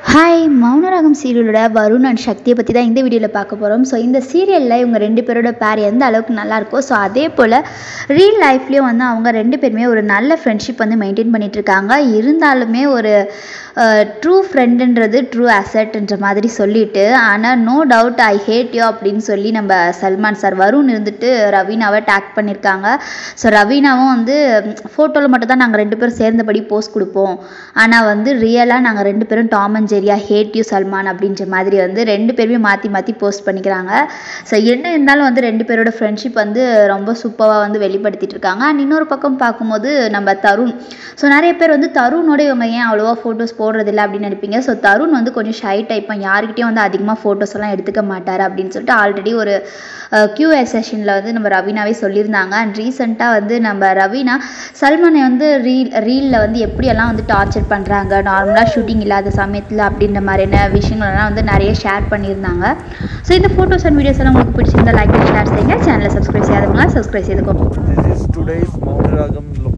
hi Mounaragam சீரியலோட Varun and சக்தியை பற்றி தான் இந்த வீடியோவில் பார்க்க போகிறோம் ஸோ இந்த சீரியலில் இவங்க ரெண்டு பேரோட பேர் எந்த அளவுக்கு நல்லா இருக்கோ ஸோ அதே போல் ரியல் லைஃப்லேயும் வந்து அவங்க ரெண்டு பேருமே ஒரு நல்ல ஃப்ரெண்ட்ஷிப் வந்து மெயின்டைன் பண்ணிட்டு இருக்காங்க இருந்தாலுமே ஒரு ட்ரூ ஃப்ரெண்டுன்றது ட்ரூ அசட்ன்ற மாதிரி சொல்லிட்டு ஆனால் no doubt I hate you அப்படின்னு சொல்லி நம்ம சல்மான் சார் வருண் இருந்துட்டு ரவீனாவை டேக் பண்ணியிருக்காங்க ஸோ ரவீனாவும் வந்து ஃபோட்டோவில் மட்டும் தான் நாங்கள் ரெண்டு பேரும் சேர்ந்தபடி போஸ்ட் கொடுப்போம் ஆனால் வந்து ரியலாக நாங்கள் ரெண்டு பேரும் டாம் அண்ட் ஜெரியா ஹேட் யூ சல்மான் அப்படின்ற மாதிரி வந்து ரெண்டு பேருமே மாற்றி மாற்றி போஸ்ட் பண்ணிக்கிறாங்க ஸோ என்ன இருந்தாலும் வந்து ரெண்டு பேரோட ஃப்ரெண்ட்ஷிப் வந்து ரொம்ப சூப்பராக வந்து வெளிப்படுத்திட்டு இருக்காங்க அண்ட் இன்னொரு பக்கம் பார்க்கும்போது நம்ம தருண் ஸோ நிறைய பேர் வந்து தருணோட இவங்க ஏன் அவ்வளோவா ஃபோட்டோஸ் போடுறதில்ல அப்படின்னு நினைப்பீங்க ஸோ தருண் வந்து கொஞ்சம் ஷை டைப்பாக யாருக்கிட்டையும் வந்து அதிகமாக ஃபோட்டோஸ் எல்லாம் எடுத்துக்க மாட்டார் அப்படின்னு சொல்லிட்டு ஆல்ரெடி ஒரு கியூஎஸ் செஷனில் வந்து நம்ம ரவீனாவே சொல்லியிருந்தாங்க அண்ட் ரீசெண்டாக வந்து நம்ம ரவீனா சல்மானை வந்து ரீல் ரீலில் வந்து எப்படியெல்லாம் வந்து டார்ச்சர் பண்ணுறாங்க நார்மலாக ஷூட்டிங் இல்லாத சமயத்தில் அப்படின்ற மாதிரியான விஷயங்கள்லாம் வந்து நிறைய ஷேர் பண்ணியிருந்தாங்க ஸோ இந்த ஃபோட்டோஸ் அண்ட் வீடியோஸ் எல்லாம் உங்களுக்கு பிடிச்சிருந்தா லைக் ஷேர் செய்யுங்க சேனலை சப்ஸ்கிரைப் செய்யாதவங்க சப்ஸ்கிரைப் செய்துக்கோங்க This is today's Mount Ragam